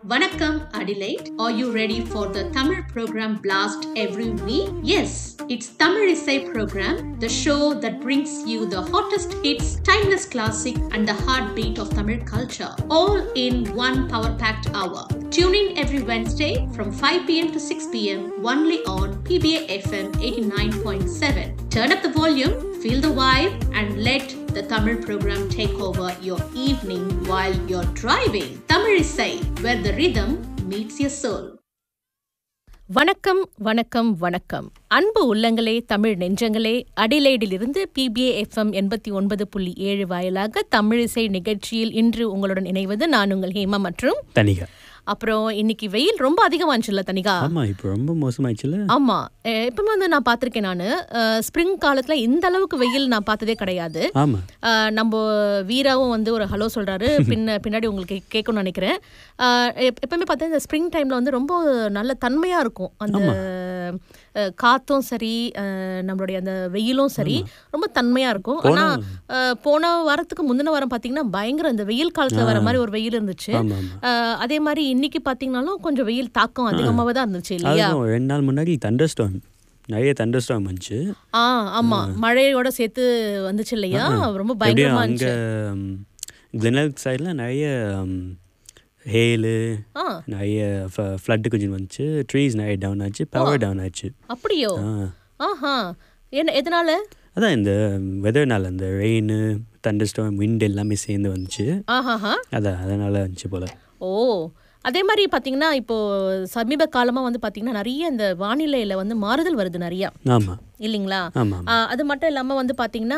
Vanakkam Adelaide. Are you ready for the Tamil program blast every week? Yes, it's Tamil Isai program, the show that brings you the hottest hits, timeless classic, and the heartbeat of Tamil culture, all in one power-packed hour. Tune in every Wednesday from 5 p.m. to 6 p.m. only on PBA FM 89.7. Turn up the volume, feel the vibe, and let the Tamil program take over your evening while you're driving. Tamil Isai, where the rhythm meets your soul. வணக்கம் வணக்கம் வணக்கம் அன்பு உள்ளங்களே தமிழ் நெஞ்சங்களே அடிலைடிலிருந்து BBA FM எண்பத்தி ஒன்பது புள்ளி ஏழு வாயிலாக தமிழிசை நிகழ்ச்சியில் இன்று உங்களுடன் இணைவது நான் உங்கள் ஹேமா மற்றும் தனிகா அப்புறம் இன்னைக்கு வெயில் ரொம்ப அதிகமாச்சுல்ல தனிகா ஆமா இப்போ ரொம்ப மோசமாயிடுச்சுல ஆமா அஹ் எப்பவுமே வந்து நான் பார்த்திருக்கேன் நான் ஸ்ப்ரிங் காலத்துல இந்த அளவுக்கு வெயில் நான் பார்த்ததே கிடையாது ஆமா அஹ் நம்ம வீராவும் வந்து ஒரு ஹலோ சொல்றாரு பின்ன பின்னாடி உங்களுக்கு கேட்கணும்னு நினைக்கிறேன் அஹ் எப்- எப்பவுமே பார்த்தா இந்த ஸ்ப்ரிங் டைம்ல வந்து ரொம்ப நல்ல தன்மையா இருக்கும் அந்த அஹ், காத்தும் சரி அஹ், நம்மளுடைய அந்த வெயிலும் சரி ரொம்ப தன்மையா இருக்கும் ஆனா அஹ், போன வாரத்துக்கு முந்தின வாரம் பாத்தீங்கன்னா பயங்கர இந்த வெயில் காலத்துல வர மாதிரி ஒரு வெயில் இருந்துச்சு ஆமா ஆமா அஹ், அதே மாதிரி இன்னைக்கு பாத்தீங்கன்னாலும் கொஞ்சம் வெயில் தாக்கம் அதிகமாவே தான் இருந்துச்சு இல்லையா அதுவும் ரெண்டு நாள் முன்னாடி தண்டர் ஸ்டாம் நிறைய தண்டர் ஸ்டாம் வந்துச்சு ஆ ஆமா மழையோட சேர்த்து வந்துச்சு இல்லையா ரொம்ப எப்படியும் பயங்கரமா அங்க இருந்துச்சு கிளினல் சைடில் நிறைய ஹேலு ஆ நிறைய ஃப்ளட்டு கொஞ்சம் வந்துச்சு ட்ரீஸ் நிறைய டவுன் ஆச்சு பவர் டவுன் ஆச்சு அப்படியோ ஆ ஆஹா என்ன எதனால அதான் இந்த வெதர்னால அந்த ரெயின் தண்டர் ஸ்டாம் விண்ட் எல்லாமே சேர்ந்து வந்துச்சு ஆஹாஹா அதான் அதனால வந்துச்சு போல ஓ அதே மாதிரி பார்த்தீங்கன்னா இப்போ சமீப காலமாக வந்து பார்த்தீங்கன்னா நிறைய இந்த வானிலையில் வந்து மாறுதல் வருது நிறையா ஆமா இல்லைங்களா ஆமா ஆ, அது மட்டும் இல்லாமல் வந்து பார்த்தீங்கன்னா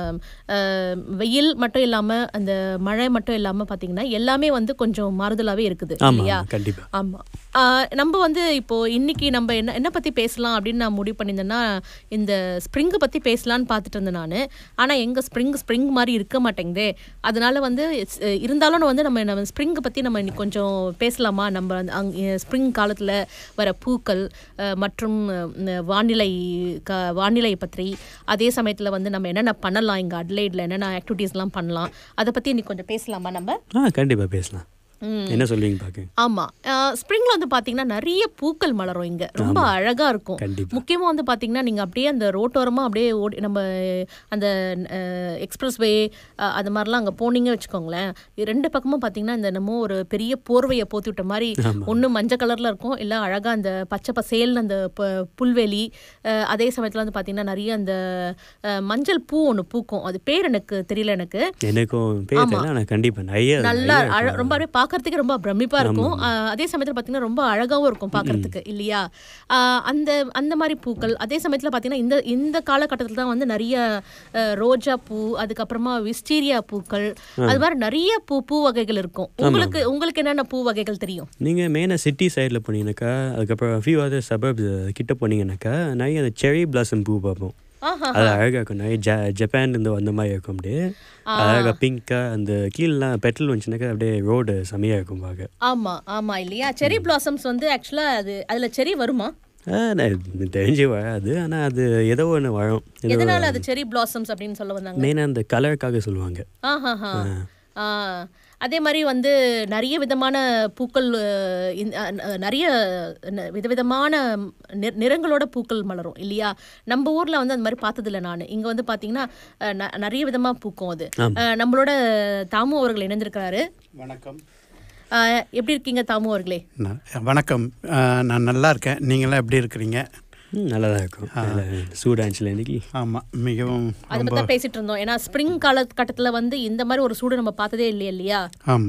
ஆ, வெயில் மட்டும் இல்லாமல் அந்த மழை மட்டும் இல்லாமல் பார்த்தீங்கன்னா எல்லாமே வந்து கொஞ்சம் மாறுதலாகவே இருக்குது ஆமா இல்லையா ஆமா, கண்டிப்பா ஆமாம் நம்ம வந்து இப்போ இன்னைக்கு நம்ம என்ன என்ன பற்றி பேசலாம் அப்படின்னு நான் முடிவு பண்ணியிருந்தேன்னா இந்த ஸ்ப்ரிங்கை பற்றி பேசலான்னு பார்த்துட்டு இருந்தேன் நான் ஆனால் எங்கள் ஸ்ப்ரிங் ஸ்ப்ரிங் மாதிரி இருக்க மாட்டேங்குதே அதனால வந்து ஸ்- இருந்தாலும் வந்து நம்ம நம்ம ஸ்ப்ரிங்கை பற்றி நம்ம இன்னைக்கு கொஞ்சம் பேசலாமா நம்ம அந்த அங் ஸ்ப்ரிங் காலத்தில் வர பூக்கள் அஹ், மற்றும் அஹ், வானிலை க வானிலை பற்றி அதே சமயத்தில் வந்து நம்ம என்னென்ன பண்ணலாம் இங்கே அட்லைடில் என்னென்ன ஆக்டிவிட்டீஸ்லாம் பண்ணலாம் அதை பற்றி இன்னைக்கு கொஞ்சம் பேசலாமா நம்ம ஆ கண்டிப்பா பேசலாம் என்ன சொல்லுவீங்க பாக்க ஆமா ஸ்ப்ரிங்ல வந்து பாத்தீங்கன்னா நிறைய பூக்கள் மலரும் இங்க ரொம்ப அழகா இருக்கும் கண்டிப்பா. முக்கியமா வந்து பாத்தீங்கன்னா நீங்க அப்படியே அந்த ரோட்டோரமா அப்படியே ஓடி நம்ம அந்த எக்ஸ்பிரஸ் வே அது மாதிரிலாம் அங்க போனீங்க வச்சுக்கோங்களேன் இது ரெண்டு பக்கமும் பாத்தீங்கன்னா இந்த என்னமோ ஒரு பெரிய போர்வையை போத்தி விட்ட மாதிரி ஒண்ணு மஞ்சள் கலர்ல இருக்கும் இல்ல அழகா அந்த பச்சை பசேல்னு அந்த ப- புல்வெளி அஹ், அதே சமயத்துல வந்து பாத்தீங்கன்னா நிறைய அந்த அஹ், மஞ்சள் பூ ஒண்ணு பூக்கும் அது பேர் எனக்கு தெரியல எனக்கு எனக்கும் பேர் தெரியல ஆனா கண்டிப்பா நிறைய நல்லா நிறைய அழ- ரொம்ப அப்படியே பார்க்கறதுக்கு ரொம்ப பிரமிப்பா இருக்கும் ஆஹ் அதே சமயத்துல பாத்தீங்கன்னா ரொம்ப அழகாவும் இருக்கும் பார்க்கறதுக்கு இல்லையா ஆஹ் அந்த அந்த மாதிரி பூக்கள் அதே சமயத்துல பாத்தீங்கன்னா இந்த இந்த காலகட்டத்துல தான் வந்து நிறைய ஆஹ் ரோஜா பூ அதுக்கப்புறமா விஸ்டீரியா பூக்கள் அது மாதிரி நிறைய பூ பூ வகைகள் இருக்கும் உங்களுக்கு உங்களுக்கு என்னென்ன பூ வகைகள் தெரியும் நீங்க மெயினாக சிட்டி சைடில் போனீங்கன்னாக்கா அதுக்கப்புறம் ஃபியூ அதர் சபர்ப்ஸ் கிட்ட போனீங்கன்னாக்கா நிறைய அந்த செரி பிளாசம் பூ பார்ப்போம் ஆஹா அது அழகாக இருக்கும் நிறைய ஜ ஜப்பான்லேருந்து வந்த மாதிரி இருக்கும் அப்படியே அழகாக பிங்காக அந்த கீழெலாம் பெட்ரோல் வந்துச்சுனாக்கா அப்படியே ரோடு செமையாக இருக்கும் பார்க்க ஆமா ஆமா இல்லையா செரி பிளாசம்ஸ் வந்து ஆக்சுவலா அது அதுல செரி வருமா ஆ, நான் இது தெரிஞ்சு வராது ஆனால் அது ஏதோ ஒன்று வரும் ஏதோ எதனால அது செரி பிளாசம்ஸ் அப்படின்னு சொல்ல வந்தாங்க மெயினாக அந்த கலருக்காக சொல்லுவாங்க ஆஹாஹா. ஆ அதே மாதிரி வந்து நிறைய விதமான பூக்கள் அஹ், இந்த- அஹ், அஹ், நிறைய ந- விதவிதமான நி- நிறங்களோட பூக்கள் மலரும் இல்லையா நம்ம ஊர்ல வந்து அந்த மாதிரி பார்த்ததில்ல நான் இங்க வந்து பாத்தீங்கன்னா அஹ், ந- நிறைய விதமா பூக்கும் அது அஹ், நம்மளோட தாமு அவர்கள் இணைந்திருக்கிறாரு வணக்கம் அஹ், எப்படி இருக்கீங்க தாமு அவர்களே நான் வணக்கம் அஹ், நான் நல்லா இருக்கேன் நீங்களாம் எப்படி இருக்கிறீங்க ம் நல்லா தான் இருக்கும் நல்ல சூடாச்சுல இன்னைக்கு ஆமாம் மிகவும் அதை பத்தி தான் பேசிட்டு இருந்தோம் ஏன்னா ஸ்ப்ரிங் காலகட்டத்துல வந்து இந்த மாதிரி ஒரு சூடு நம்ம பார்த்ததே இல்லையா இல்லையா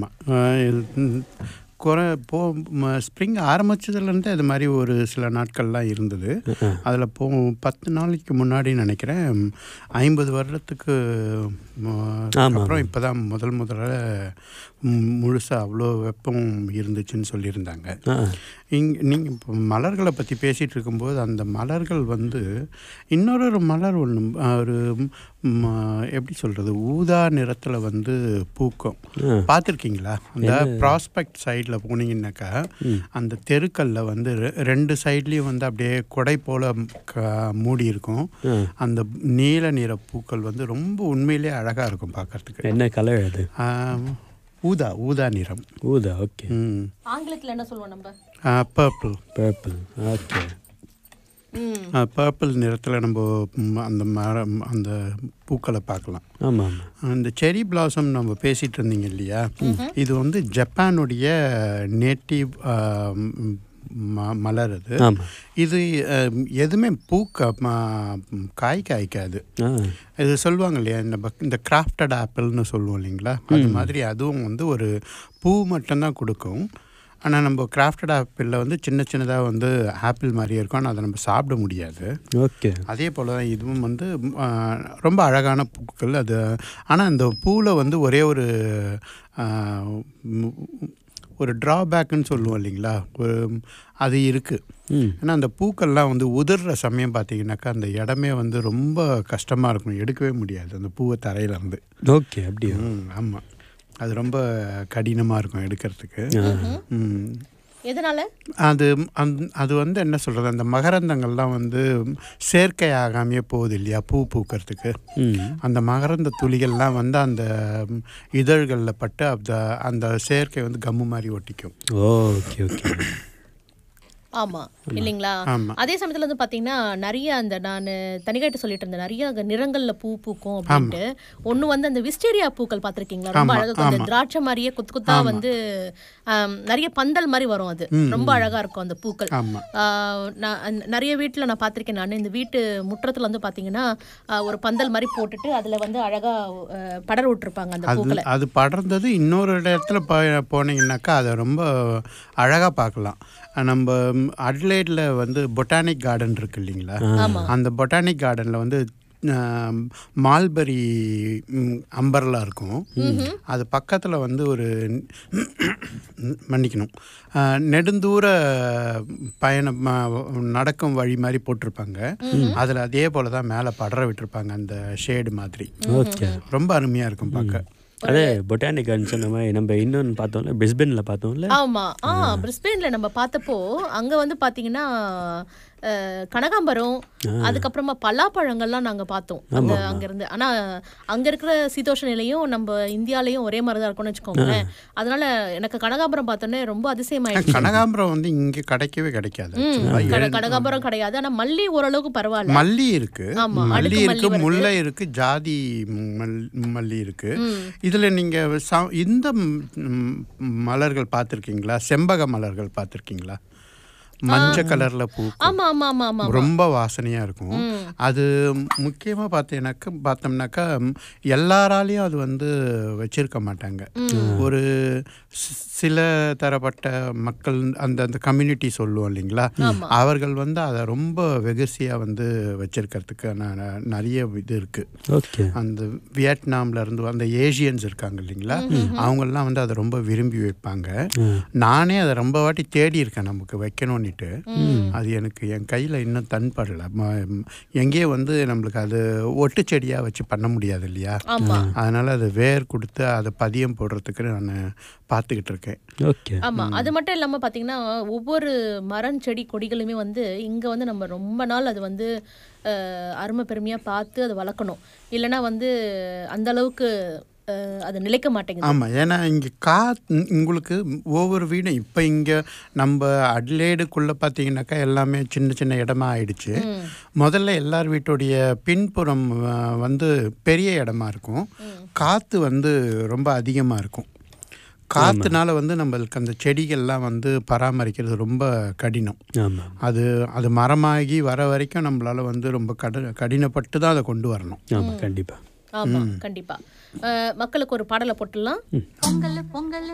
ஆமாம் குறை போ ஸ்ப்ரிங் ஆரம்பிச்சதுலேருந்து அது மாதிரி ஒரு சில நாட்கள்லாம் இருந்தது அதில் போ பத்து நாளைக்கு முன்னாடி நினைக்கிறேன் ஐம்பது வருடத்துக்கு ம, ஆமா, அப்புறம் இப்போ தான் முதல் முதல்ல முழுசாக அவ்வளோ வெப்பம் இருந்துச்சுன்னு சொல்லியிருந்தாங்க ஆ இங் நீங்கள் இப்போ மலர்களை பற்றி பேசிகிட்டு இருக்கும்போது அந்த மலர்கள் வந்து இன்னொரு ஒரு மலர் ஒன்று ஒரு ம், எப்படி சொல்கிறது ஊதா நிறத்தில் வந்து பூக்கும் பார்த்துருக்கீங்களா அந்த ப்ராஸ்பெக்ட் சைடில் போனீங்கன்னாக்கா அந்த தெருக்கல்ல வந்து ரெ- ரெண்டு சைட்லேயும் வந்து அப்படியே கொடை போல் க மூடி இருக்கும் அந்த நீல நிற பூக்கள் வந்து ரொம்ப உண்மையிலே அழகாக இருக்கும் பார்க்கறதுக்கு என்ன கலர் அது ஆம், ஊதா ஊதா நிறம் ஊதா ஓகே ம் ஆங்கிலத்துல என்ன சொல்லுவோம் நம்ம பர்பிள் பர்பிள் ஓகே ம் பர்பிள் நிறத்தில் நம்ம ம், அந்த மரம் அந்த பூக்களை பார்க்கலாம் ஆமாம் ஆமாம் அந்த செரி பிளாசம் நம்ம பேசிகிட்டு இருந்தீங்க இல்லையா இது வந்து ஜப்பானுடைய நேட்டிவ் மலர் அது ஆமாம் இது அஹ், எதுவுமே பூக்க ம- காய் காய்க்காது ஆ இது சொல்லுவாங்க இல்லையா இந்த பக்- இந்த கிராஃப்டட் ஆப்பிள்னு சொல்லுவோம் இல்லைங்களா அது மாதிரி அதுவும் வந்து ஒரு பூ மட்டும்தான் கொடுக்கும் ஆனால் நம்ம கிராஃப்டட் ஆப்பிளில் வந்து சின்ன சின்னதாக வந்து ஆப்பிள் மாதிரியே இருக்கும் ஆனால் அதை நம்ம சாப்பிட முடியாது ஓகே அதே போல் தான் இதுவும் வந்து ம், ஆ, ரொம்ப அழகான பூக்கள் அது ஆனால் அந்த பூவில் வந்து ஒரே ஒரு ஆ, ம், ஒரு ட்ராபேக்குன்னு சொல்லுவோம் இல்லைங்களா ஒரு அது இருக்குது ம் ஏன்னா அந்த பூக்கள்லாம் வந்து உதிர்ற சமயம் பார்த்தீங்கன்னாக்கா அந்த இடமே வந்து ரொம்ப கஷ்டமாக இருக்கும் எடுக்கவே முடியாது அந்த பூவை தரையிலேருந்து ஓகே அப்படியா ம் ஆமாம் அது ரொம்ப கடினமாக இருக்கும் எடுக்கிறதுக்கு ம் எதனால அது அந் அது வந்து என்ன சொல்கிறது அந்த மகரந்தங்கள்லாம் வந்து செயற்கை ஆகாமையே போகுது இல்லையா பூ பூக்கிறதுக்கு ம் அந்த மகரந்த துளிகள்லாம் வந்து அந்த ம், இதழ்களில் பட்டு அந்த அந்த செயற்கை வந்து கம்மு மாதிரி ஒட்டிக்கும் ஓகே ஓகே ஆமா இல்லைங்களா ஆமா. அதே சமயத்துல வந்து பாத்தீங்கன்னா நிறைய அந்த நான் தனிகாட்ட சொல்லிட்டு இருந்தேன் நிறைய அங்க நிறங்கள்ல பூ பூக்கும் அப்படின்ட்டு ஒண்ணு வந்து அந்த விஸ்டேரியா பூக்கள் பாத்திருக்கீங்களா ரொம்ப ஆமா, அழகா இருக்கும். அந்த ஆமா. திராட்சை மாதிரியே குத்து குத்தா வந்து ஆம், நிறைய பந்தல் மாதிரி வரும் அது ரொம்ப அழகா இருக்கும் அந்த பூக்கள் ஆமாம் ஆ, நான் அந்த- நிறைய வீட்டில் நான் பார்த்துருக்கேன் நான் இந்த வீட்டு முற்றத்தில் வந்து பார்த்தீங்கன்னா ஆ, ஒரு பந்தல் மாதிரி போட்டுட்டு அதில் வந்து அழகாக படர விட்டுருப்பாங்க அந்த அது பூக்களை அது படர்ந்தது இன்னொரு இடத்துல போ போனீங்கன்னாக்கா அதை ரொம்ப அழகாக பார்க்கலாம் நம்ம அட்லைடில் வந்து பொட்டானிக் கார்டன் இருக்கு இல்லைங்களா ஆமா. அந்த பொட்டானிக் கார்டனில் வந்து ஆம், மால்பரி அம்பர்லா இருக்கும் அது பக்கத்தில் வந்து ஒரு மன்னிக்கணும் ஆ, நெடுந்தூர பயணம் ஆ, நடக்கும் வழி மாதிரி போட்டிருப்பாங்க அதில் அதே போல் தான் மேலே படர விட்டுருப்பாங்க அந்த ஷேடு மாதிரி ஓகே ரொம்ப அருமையாக இருக்கும் பார்க்க அதே பொட்டானிக் கார்டன் சொன்ன மாதிரி நம்ம இன்னொன்று பார்த்தோம்ல பிரிஸ்பெனில் பார்த்தோம்ல ஆமா ஆ பிரிஸ்பெயின்ல நம்ம பார்த்தப்போ அங்க வந்து பாத்தீங்கன்னா அஹ், கனகாம்பரம் அதுக்கப்புறமா பலாப்பழங்கள்லாம் நாங்க பார்த்தோம் அந்த அங்க இருந்து ஆனா அங்க இருக்கிற சீதோஷ நிலையும் நம்ம இந்தியாலயும் ஒரே மாதிரி தான் இருக்கும்னு வச்சுக்கோங்களேன் அதனால எனக்கு கனகாம்பரம் பார்த்தோன்னே ரொம்ப அதிசயமாயிடுச்சு கனகாம்பரம் வந்து இங்கே கிடைக்கவே கிடைக்காது ம், actually. கன- கனகாம்பரம் கிடையாது ஆனா மல்லி ஓரளவுக்கு பரவாயில்ல மல்லி இருக்கு ஆமா, மல்லி அடுக்கு இருக்கு மல்லி வருது. முல்லை இருக்கு ஜாதி மல்- மல்லி இருக்கு ம். இதுல நீங்க ச- இந்த ம், மலர்கள் பார்த்துருக்கீங்களா செம்பக மலர்கள் பார்த்துருக்கீங்களா மஞ்சள் கலர்ல பூ ஆமா ஆமா ஆமா ஆமா ரொம்ப வாசனையா இருக்கும் அது முக்கியமா பார்த்தீங்கன்னாக்கா பார்த்தோம்னாக்கா ம், எல்லாராலையும் அது வந்து வச்சிருக்க மாட்டாங்க ஒரு சி- சில தரப்பட்ட மக்கள் அந்த அந்த கம்யூனிட்டி சொல்லுவோம் இல்லைங்களா ஆமா. அவர்கள் வந்து அதை ரொம்ப வெகுசியா வந்து வச்சிருக்கிறதுக்கான ந- நிறைய இது இருக்கு ஓகே அந்த வியட்நாம்ல இருந்து அந்த ஏஷியன்ஸ் இருக்காங்க இல்லைங்களா அவங்கெல்லாம் வந்து அதை ரொம்ப விரும்பி வைப்பாங்க நானே அதை ரொம்ப வாட்டி தேடி இருக்கேன் நமக்கு வைக்கணும்னுட்டு அது எனக்கு என் கையில் இன்னும் தன்படலை ம- எங்கேயே வந்து நம்மளுக்கு அது ஒட்டு செடியாக வச்சு பண்ண முடியாது இல்லையா ஆமா அதனால் அது வேர் கொடுத்து அதை பதியம் போடுறதுக்கு நான் பார்த்துக்கிட்டு இருக்கேன் ஓகே ஆமா அது மட்டும் இல்லாம பாத்தீங்கன்னா ஒவ்வொரு மரம் செடி கொடிகளுமே வந்து இங்க வந்து நம்ம ரொம்ப நாள் அது வந்து அஹ், அருமை பெருமையா பார்த்து அதை வளர்க்கணும் இல்லைன்னா வந்து அந்த அளவுக்கு அஹ், அது நிலைக்க மாட்டேங்குது ஆமாம் ஏன்னா இங்கே கா உங்களுக்கு ஒவ்வொரு வீடும் இப்போ இங்கே நம்ம அட்லேடுக்குள்ளே பார்த்தீங்கன்னாக்கா எல்லாமே சின்ன சின்ன இடமா ஆயிடுச்சு முதல்ல எல்லார் வீட்டுடைய பின்புறம் ஆ, வந்து பெரிய இடமா இருக்கும் காற்று வந்து ரொம்ப அதிகமாக இருக்கும் காற்றுனால வந்து நம்மளுக்கு அந்த செடிகள்லாம் வந்து பராமரிக்கிறது ரொம்ப கடினம் ஆமாம் அது அது மரமாகி வர வரைக்கும் நம்மளால வந்து ரொம்ப கட கடினப்பட்டு தான் அதை கொண்டு வரணும் ஆமாம் கண்டிப்பாக ஆமா கண்டிப்பா அஹ், மக்களுக்கு ஒரு பாடலை போட்டுடலாம் பொங்கல் பொங்கல்